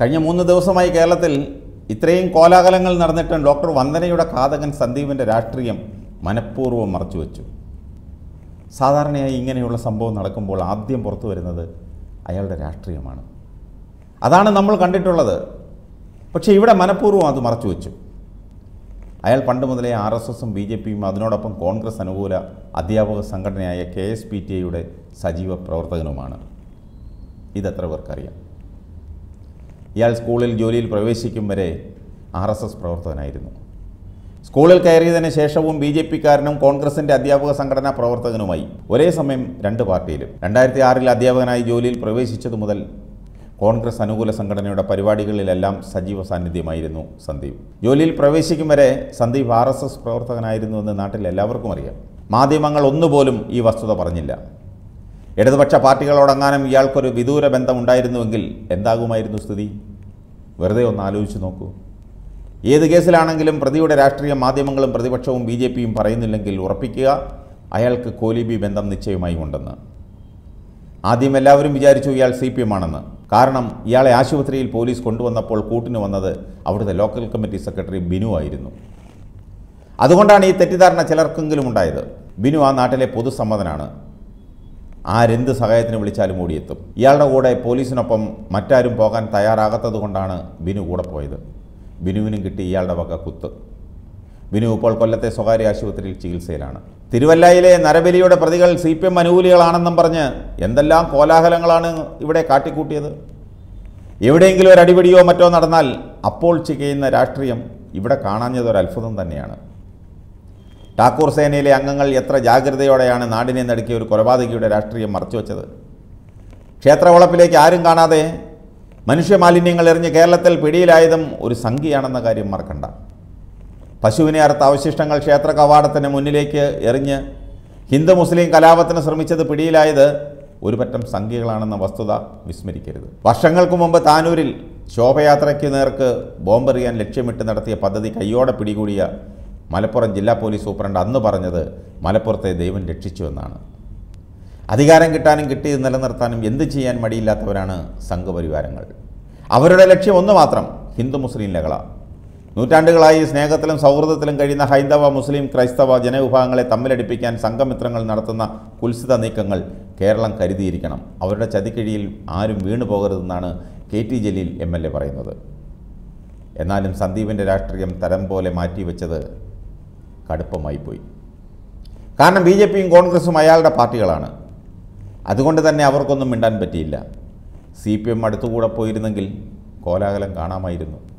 കഴിഞ്ഞ മൂന്ന് ദിവസമായി കേരളത്തിൽ ഇത്രയും കോലാഹലങ്ങൾ നടന്നിട്ടും ഡോക്ടർ വന്ദനയുടെ ഘാതകൻ സന്ദീപിൻ്റെ രാഷ്ട്രീയം മനഃപൂർവ്വം മറച്ചുവെച്ചു സാധാരണയായി ഇങ്ങനെയുള്ള സംഭവം നടക്കുമ്പോൾ ആദ്യം പുറത്തു വരുന്നത് അയാളുടെ രാഷ്ട്രീയമാണ് അതാണ് നമ്മൾ കണ്ടിട്ടുള്ളത് പക്ഷേ ഇവിടെ മനഃപൂർവ്വം അത് മറച്ചുവെച്ചു അയാൾ പണ്ട് മുതലേ ആർ എസ് എസും ബി ജെ പിയും അതിനോടൊപ്പം കോൺഗ്രസ് അനുകൂല അധ്യാപക സംഘടനയായ കെ എസ് പി ടി ഐയുടെ സജീവ പ്രവർത്തകനുമാണ് ഇതെത്ര പേർക്കറിയാം ഇയാൾ സ്കൂളിൽ ജോലിയിൽ പ്രവേശിക്കും വരെ ആർ എസ് എസ് പ്രവർത്തകനായിരുന്നു സ്കൂളിൽ കയറിയതിന് ശേഷവും ബി ജെ പിക്കാരനും കോൺഗ്രസിൻ്റെ അധ്യാപക സംഘടനാ പ്രവർത്തകനുമായി ഒരേ സമയം രണ്ട് പാർട്ടിയിലും രണ്ടായിരത്തി ആറിൽ അധ്യാപകനായി ജോലിയിൽ പ്രവേശിച്ചതു മുതൽ കോൺഗ്രസ് അനുകൂല സംഘടനയുടെ പരിപാടികളിലെല്ലാം സജീവ സാന്നിധ്യമായിരുന്നു സന്ദീപ് ജോലിയിൽ പ്രവേശിക്കും വരെ സന്ദീപ് ആർ എസ് എസ് പ്രവർത്തകനായിരുന്നുവെന്ന് നാട്ടിൽ എല്ലാവർക്കും അറിയാം മാധ്യമങ്ങൾ ഒന്നുപോലും ഈ വസ്തുത പറഞ്ഞില്ല ഇടതുപക്ഷ പാർട്ടികളോടങ്ങാനും ഇയാൾക്കൊരു വിദൂര ബന്ധമുണ്ടായിരുന്നുവെങ്കിൽ എന്താകുമായിരുന്നു സ്ഥിതി വെറുതെ ഒന്ന് ആലോചിച്ച് നോക്കൂ ഏത് കേസിലാണെങ്കിലും പ്രതിയുടെ രാഷ്ട്രീയ മാധ്യമങ്ങളും പ്രതിപക്ഷവും ബി ജെ പിയും പറയുന്നില്ലെങ്കിൽ ഉറപ്പിക്കുക അയാൾക്ക് കോലിബി ബന്ധം നിശ്ചയമായും ഉണ്ടെന്ന് ആദ്യം എല്ലാവരും വിചാരിച്ചു ഇയാൾ സി പി എം ആണെന്ന് കാരണം ഇയാളെ ആശുപത്രിയിൽ പോലീസ് കൊണ്ടുവന്നപ്പോൾ കൂട്ടിന് വന്നത് അവിടുത്തെ ലോക്കൽ കമ്മിറ്റി സെക്രട്ടറി ബിനു ആയിരുന്നു അതുകൊണ്ടാണ് ഈ തെറ്റിദ്ധാരണ ചിലർക്കെങ്കിലും ഉണ്ടായത് ബിനു ആ നാട്ടിലെ പൊതുസമ്മതനാണ് ആരെന്ത് സഹായത്തിന് വിളിച്ചാലും ഓടിയെത്തും ഇയാളുടെ കൂടെ പോലീസിനൊപ്പം മറ്റാരും പോകാൻ തയ്യാറാകാത്തത് കൊണ്ടാണ് ബിനു കൂടെ പോയത് ബിനുവിനും കിട്ടി ഇയാളുടെ വക കുത്ത് ബിനു ഇപ്പോൾ കൊല്ലത്തെ സ്വകാര്യ ആശുപത്രിയിൽ ചികിത്സയിലാണ് തിരുവല്ലയിലെ നരബലിയുടെ പ്രതികൾ സി പി എം അനുകൂലികളാണെന്നും പറഞ്ഞ് എന്തെല്ലാം കോലാഹലങ്ങളാണ് ഇവിടെ കാട്ടിക്കൂട്ടിയത് എവിടെയെങ്കിലും ഒരു അടിപിടിയോ മറ്റോ നടന്നാൽ അപ്പോൾ ചെയ്യുന്ന രാഷ്ട്രീയം ഇവിടെ കാണാഞ്ഞതൊരു അത്ഭുതം തന്നെയാണ് ഠാക്കൂർ സേനയിലെ അംഗങ്ങൾ എത്ര ജാഗ്രതയോടെയാണ് നാടിനെ നടുക്കിയ ഒരു കൊലപാതകിയുടെ രാഷ്ട്രീയം മറച്ചുവെച്ചത് ക്ഷേത്രവളപ്പിലേക്ക് ആരും കാണാതെ മനുഷ്യമാലിന്യങ്ങൾ എറിഞ്ഞ് കേരളത്തിൽ പിടിയിലായതും ഒരു സംഖ്യയാണെന്ന കാര്യം മറക്കണ്ട പശുവിനെ അറുത്ത അവശിഷ്ടങ്ങൾ ക്ഷേത്ര കവാടത്തിന് മുന്നിലേക്ക് എറിഞ്ഞ് ഹിന്ദു മുസ്ലിം കലാപത്തിന് ശ്രമിച്ചത് പിടിയിലായത് ഒരു പറ്റം സംഖ്യകളാണെന്ന വസ്തുത വിസ്മരിക്കരുത് വർഷങ്ങൾക്ക് മുമ്പ് താനൂരിൽ ശോഭയാത്രയ്ക്ക് നേർക്ക് ബോംബെറിയാൻ ലക്ഷ്യമിട്ട് നടത്തിയ പദ്ധതി കയ്യോടെ പിടികൂടിയ മലപ്പുറം ജില്ലാ പോലീസ് സൂപ്രണ്ട് അന്ന് പറഞ്ഞത് മലപ്പുറത്തെ ദൈവം രക്ഷിച്ചു എന്നാണ് അധികാരം കിട്ടാനും കിട്ടിയത് നിലനിർത്താനും എന്ത് ചെയ്യാൻ മടിയില്ലാത്തവരാണ് സംഘപരിവാരങ്ങൾ അവരുടെ ലക്ഷ്യം ഒന്ന് മാത്രം ഹിന്ദു മുസ്ലിം ലഹള നൂറ്റാണ്ടുകളായി സ്നേഹത്തിലും സൗഹൃദത്തിലും കഴിയുന്ന ഹൈന്ദവ മുസ്ലിം ക്രൈസ്തവ ജനവിഭാഗങ്ങളെ തമ്മിലടിപ്പിക്കാൻ സംഘമിത്രങ്ങൾ നടത്തുന്ന കുൽസിത നീക്കങ്ങൾ കേരളം കരുതിയിരിക്കണം അവരുടെ ചതിക്കിഴിയിൽ ആരും വീണു പോകരുതെന്നാണ് K T Jaleel M L A പറയുന്നത് എന്നാലും സന്ദീപിൻ്റെ രാഷ്ട്രീയം തരം പോലെ മാറ്റിവെച്ചത് കടുപ്പമായിപ്പോയി കാരണം ബി ജെ പിയും കോൺഗ്രസും അയാളുടെ പാർട്ടികളാണ് അതുകൊണ്ട് തന്നെ അവർക്കൊന്നും മിണ്ടാൻ പറ്റിയില്ല സി പി എം അടുത്തുകൂടെ പോയിരുന്നെങ്കിൽ കോലാഹലം കാണാമായിരുന്നു